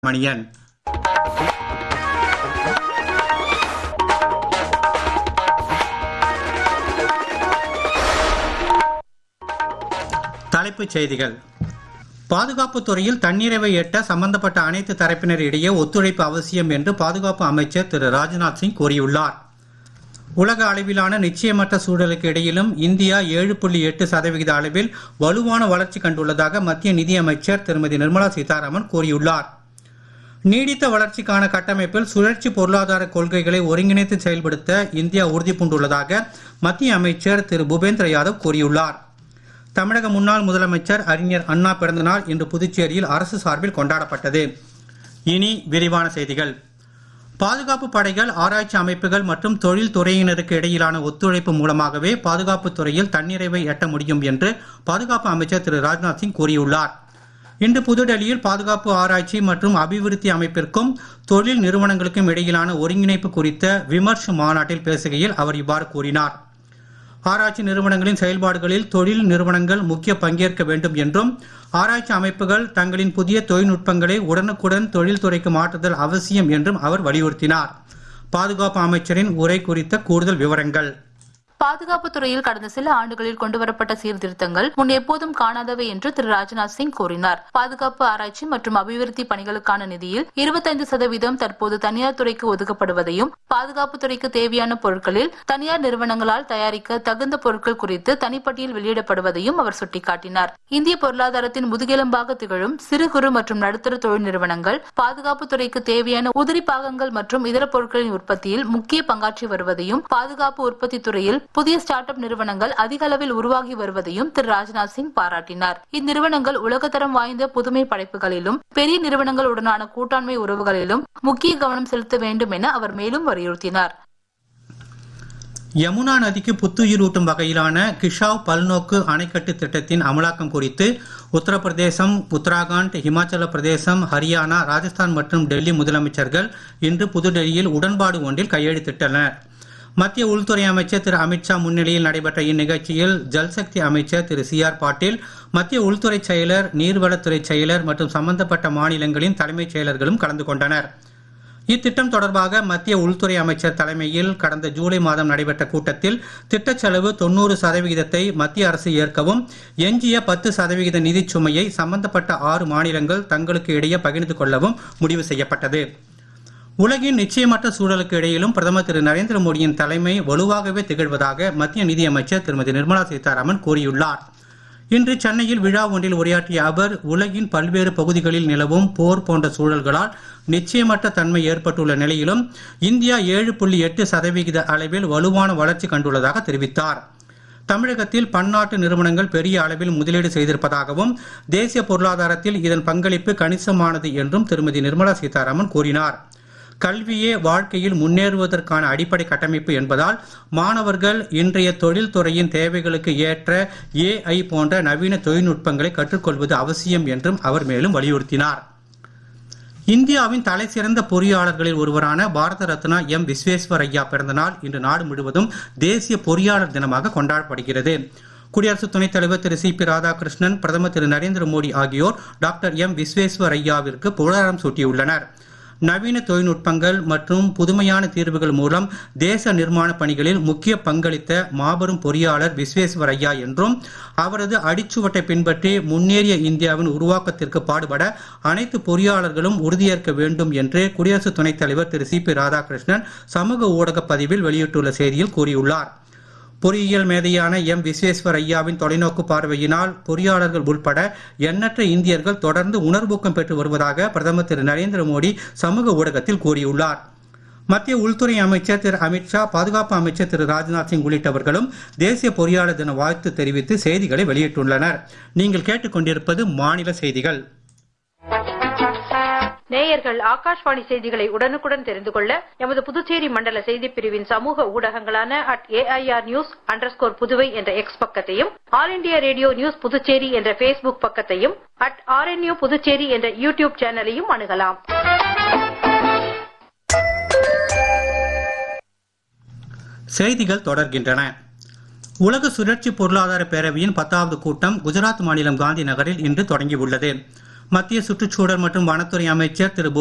மணியன் தலைப்புச் செய்திகள் பாதுகாப்புத் துறையில் தன்னிறைவை எட்ட சம்பந்தப்பட்ட அனைத்து தரப்பினர் இடையே ஒத்துழைப்பு அவசியம் என்று பாதுகாப்பு அமைச்சர் திரு ராஜ்நாத் சிங் கூறியுள்ளார் உலக அளவிலான நிச்சயமற்ற சூழலுக்கு இடையிலும் இந்தியா ஏழு புள்ளி எட்டு சதவிகித அளவில் வலுவான வளர்ச்சி கண்டுள்ளதாக மத்திய நிதியமைச்சர் திருமதி நிர்மலா சீதாராமன் கூறியுள்ளார் நீடித்த வளர்ச்சிக்கான கட்டமைப்பில் சுழற்சி பொருளாதார கொள்கைகளை ஒருங்கிணைத்து செயல்படுத்த இந்தியா உறுதி பூண்டுள்ளதாக மத்திய அமைச்சர் திரு பூபேந்திர யாதவ் கூறியுள்ளார் தமிழக முன்னாள் முதலமைச்சர் அறிஞர் அண்ணா பிறந்தநாள் இன்று புதுச்சேரியில் அரசு சார்பில் கொண்டாடப்பட்டது இனி விரிவான செய்திகள் பாதுகாப்பு படைகள் ஆராய்ச்சி அமைப்புகள் மற்றும் தொழில் துறையினருக்கு இடையிலான ஒத்துழைப்பு மூலமாகவே பாதுகாப்புத் துறையில் தன்னிறைவை எட்ட முடியும் என்று பாதுகாப்பு அமைச்சர் திரு ராஜ்நாத் சிங் கூறியுள்ளார் இன்று புதுடெல்லியில் பாதுகாப்பு ஆராய்ச்சி மற்றும் அபிவிருத்தி அமைப்பிற்கும் தொழில் நிறுவனங்களுக்கும் இடையிலான ஒருங்கிணைப்பு குறித்த விமர்ஷ் மாநாட்டில் பேசுகையில் அவர் இவ்வாறு கூறினார் ஆராய்ச்சி நிறுவனங்களின் செயல்பாடுகளில் தொழில் நிறுவனங்கள் முக்கிய பங்கேற்க வேண்டும் என்றும் ஆராய்ச்சி அமைப்புகள் தங்களின் புதிய தொழில்நுட்பங்களை உடனுக்குடன் தொழில்துறைக்கு மாற்றுதல் அவசியம் என்றும் அவர் வலியுறுத்தினார் பாதுகாப்பு அமைச்சரின் உரை குறித்த கூடுதல் விவரங்கள் பாதுகாப்பு துறையில் கடந்த சில ஆண்டுகளில் கொண்டுவரப்பட்ட சீர்திருத்தங்கள் முன் எப்போதும் காணாதவை என்று திரு ராஜ்நாத் சிங் கூறினார் பாதுகாப்பு ஆராய்ச்சி மற்றும் அபிவிருத்தி பணிகளுக்கான நிதியில் இருபத்தைந்து சதவீதம் தற்போது தனியார் துறைக்கு ஒதுக்கப்படுவதையும் பாதுகாப்பு துறைக்கு தேவையான பொருட்களில் தனியார் நிறுவனங்களால் தயாரிக்க தகுந்த பொருட்கள் குறித்து தனிப்பட்டியல் வெளியிடப்படுவதையும் அவர் சுட்டிக்காட்டினார் இந்திய பொருளாதாரத்தின் முதுகெலும்பாக திகழும் சிறு குறு மற்றும் நடுத்தர தொழில் நிறுவனங்கள் பாதுகாப்பு துறைக்கு தேவையான உதிரி பாகங்கள் மற்றும் இதர பொருட்களின் உற்பத்தியில் முக்கிய பங்காற்றி வருவதையும் பாதுகாப்பு உற்பத்தி துறையில் புதிய ஸ்டார்ட் அப் நிறுவனங்கள் அதிக அளவில் உருவாகி வருவதையும் திரு ராஜ்நாத் சிங் பாராட்டினார் இந்நிறுவனங்கள் உலகத்தரம் வாய்ந்த புதுமை படைப்புகளிலும் பெரிய நிறுவனங்களுடனான கூட்டாண்மை உறவுகளிலும் முக்கிய கவனம் செலுத்த வேண்டும் என அவர் மேலும் வலியுறுத்தினார் யமுனா நதிக்கு புத்துயிரூட்டும் வகையிலான கிஷாவ் பல்நோக்கு அணைக்கட்டு திட்டத்தின் அமலாக்கம் குறித்து உத்தரப்பிரதேசம் உத்தராகண்ட் இமாச்சல பிரதேசம் ஹரியானா ராஜஸ்தான் மற்றும் டெல்லி முதலமைச்சர்கள் இன்று புதுடெல்லியில் உடன்பாடு ஒன்றில் கையெழுத்திட்டனர் மத்திய உள்துறை அமைச்சர் திரு அமித்ஷா முன்னிலையில் நடைபெற்ற இந்நிகழ்ச்சியில் ஜல்சக்தி அமைச்சர் திரு சி ஆர் பாட்டீல் மத்திய உள்துறை செயலர் நீர்வளத்துறை செயலர் மற்றும் சம்பந்தப்பட்ட மாநிலங்களின் தலைமைச் செயலர்களும் கலந்து கொண்டனர் இத்திட்டம் தொடர்பாக மத்திய உள்துறை அமைச்சர் தலைமையில் கடந்த ஜூலை மாதம் நடைபெற்ற கூட்டத்தில் திட்டச் செலவு தொன்னூறு சதவிகிதத்தை மத்திய அரசு ஏற்கவும் எஞ்சிய பத்து சதவிகித நிதிச் சுமையை சம்பந்தப்பட்ட ஆறு மாநிலங்கள் தங்களுக்கு இடையே பகிர்ந்து கொள்ளவும் முடிவு செய்யப்பட்டது உலகின் நிச்சயமற்ற சூழலுக்கு இடையிலும் பிரதமர் திரு நரேந்திர மோடியின் தலைமை வலுவாகவே திகழ்வதாக மத்திய நிதியமைச்சர் திருமதி நிர்மலா சீதாராமன் கூறியுள்ளார் இன்று சென்னையில் விழா ஒன்றில் உரையாற்றிய அவர் உலகின் பல்வேறு பகுதிகளில் நிலவும் போர் போன்ற சூழல்களால் நிச்சயமற்ற தன்மை ஏற்பட்டுள்ள நிலையிலும் இந்தியா ஏழு புள்ளி எட்டு சதவிகித அளவில் வலுவான வளர்ச்சி கண்டுள்ளதாக தெரிவித்தார் தமிழகத்தில் பன்னாட்டு நிறுவனங்கள் பெரிய அளவில் முதலீடு செய்திருப்பதாகவும் தேசிய பொருளாதாரத்தில் இதன் பங்களிப்பு கணிசமானது என்றும் திருமதி நிர்மலா சீதாராமன் கூறினார் கல்வியே வாழ்க்கையில் முன்னேறுவதற்கான அடிப்படை கட்டமைப்பு என்பதால் மாணவர்கள் இன்றைய தொழில்துறையின் தேவைகளுக்கு ஏற்ற ஏஐ போன்ற நவீன தொழில்நுட்பங்களை கற்றுக்கொள்வது அவசியம் என்றும் அவர் மேலும் வலியுறுத்தினார் இந்தியாவின் தலை சிறந்த பொறியாளர்களில் ஒருவரான பாரத ரத்னா எம் விஸ்வேஸ்வரய்யா பிறந்தநாள் இன்று நாடு முழுவதும் தேசிய பொறியாளர் தினமாக கொண்டாடப்படுகிறது குடியரசு துணைத் தலைவர் திரு சி பி ராதாகிருஷ்ணன் பிரதமர் திரு நரேந்திர மோடி ஆகியோர் டாக்டர் எம் விஸ்வேஸ்வரய்யாவிற்கு புகழாரம் சூட்டியுள்ளனர் நவீன தொழில்நுட்பங்கள் மற்றும் புதுமையான தீர்வுகள் மூலம் தேச நிர்மாண பணிகளில் முக்கிய பங்களித்த மாபெரும் பொறியாளர் விஸ்வேஸ்வரய்யா என்றும் அவரது அடிச்சுவட்டை பின்பற்றி முன்னேறிய இந்தியாவின் உருவாக்கத்திற்கு பாடுபட அனைத்து பொறியாளர்களும் உறுதியேற்க வேண்டும் என்று குடியரசு துணைத் தலைவர் திரு சி பி ராதாகிருஷ்ணன் சமூக ஊடக பதிவில் வெளியிட்டுள்ள செய்தியில் கூறியுள்ளார் பொறியியல் மேதையான எம் விஸ்வேஸ்வர் ஐயாவின் தொலைநோக்கு பார்வையினால் பொறியாளர்கள் உட்பட எண்ணற்ற இந்தியர்கள் தொடர்ந்து உணர்வூக்கம் பெற்று வருவதாக பிரதமர் திரு நரேந்திர மோடி சமூக ஊடகத்தில் கூறியுள்ளார் மத்திய உள்துறை அமைச்சர் திரு அமித்ஷா பாதுகாப்பு அமைச்சர் திரு ராஜ்நாத் சிங் உள்ளிட்டவர்களும் தேசிய பொறியாளர் தின வாழ்த்து தெரிவித்து செய்திகளை வெளியிட்டுள்ளனர் நீங்கள் கேட்டுக்கொண்டிருப்பது மாநில செய்திகள் நேயர்கள் ஆகாஷ்வாணி செய்திகளை உடனுக்குடன் தெரிந்து கொள்ள எமது புதுச்சேரி மண்டல செய்திப் பிரிவின் சமூக ஊடகங்களான at AIR news underscore Puduvai என்ற எக்ஸ் பக்கத்தையும் all India radio news Puducherry என்ற ஃபேஸ்புக் பக்கத்தையும் அட் ஆர்என்யூ புதுச்சேரி என்ற யூடியூப் சேனலையும் அணுகலாம் செய்திகள் தொடர்கின்றன உலக சுழற்சி பொருளாதார பேரவையின் பத்தாவது கூட்டம் குஜராத் மாநிலம் காந்தி நகரில் இன்று தொடங்கியுள்ளது மத்திய சுற்றுச்சூழல் மற்றும் வனத்துறை அமைச்சர் திரு